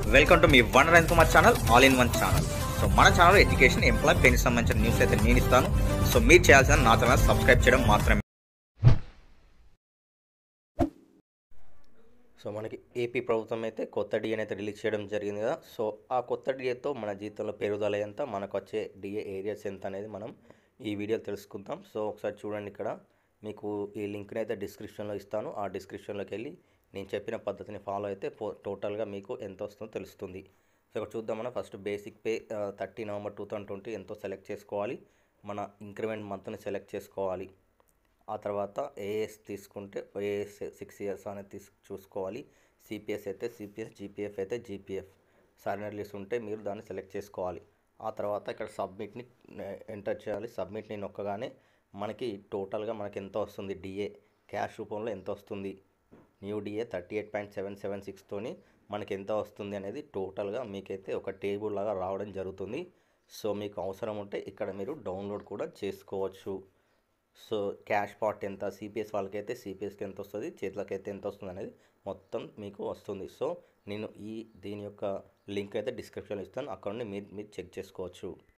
welcome to me one rain Kumar channel all in one channel so మన channel education employ పెన్కి సంబంధించిన news అయితే నేను ఇస్తాను సో మీరు చేయాల్సిన నా ఛానల్ సబ్స్క్రైబ్ చేయడం మాత్రమే సో మనకి ఏపీ ప్రభుత్వం అయితే కొత్త డిఏని అయితే రిలీజ్ చేయడం జరిగింది కదా సో ఆ కొత్త డిఏతో మన జీతంలో పెరుగుదల ఎంత మనకు వచ్చే డిఏ ఏరియాస్ ఎంత అనేది మనం ఈ వీడియో తెలుసుకుందాం సో ఒకసారి చూడండి ఇక్కడ మీకు ఈ లింక్ని అయితే డిస్క్రిప్షన్లో ఇస్తాను ఆ డిస్క్రిప్షన్లోకి వెళ్ళి నేను చెప్పిన పద్ధతిని ఫాలో అయితే పో- టోటల్గా మీకు ఎంత వస్తుందో తెలుస్తుంది సో ఇక్కడ చూద్దాం మనం first basic pay thirty November two thousand twenty ఎంతో సెలెక్ట్ చేసుకోవాలి మన ఇంక్రిమెంట్ మంత్ని సెలెక్ట్ చేసుకోవాలి ఆ తర్వాత ఏఎస్ తీసుకుంటే ఏఎస్ సిక్స్ ఇయర్స్ అనేది తీసు చూసుకోవాలి సిపిఎస్ అయితే సిపిఎస్ జీపీఎఫ్ అయితే జీపీఎఫ్ సరైన లిస్ట్ ఉంటే మీరు దాన్ని సెలెక్ట్ చేసుకోవాలి ఆ తర్వాత ఇక్కడ సబ్మిట్ని ఎంటర్ చేయాలి సబ్మిట్ని నొక్కగానే మనకి టోటల్గా మనకి ఎంత వస్తుంది డిఏ క్యాష్ రూపంలో ఎంత వస్తుంది new DA thirty eight point seven seven సిక్స్తోని మనకి ఎంత వస్తుంది అనేది టోటల్గా మీకైతే ఒక టేబుల్ లాగా రావడం జరుగుతుంది సో మీకు అవసరం ఉంటే ఇక్కడ మీరు డౌన్లోడ్ కూడా చేసుకోవచ్చు సో క్యాష్ పార్ట్ ఎంత సిపిఎస్ వాళ్ళకైతే సిపిఎస్కి ఎంత వస్తుంది చేతులకైతే ఎంత వస్తుంది అనేది మొత్తం మీకు వస్తుంది సో నేను ఈ దీని యొక్క లింక్ అయితే డిస్క్రిప్షన్లో ఇస్తాను అక్కడ నుండి మీరు మీరు చెక్ చేసుకోవచ్చు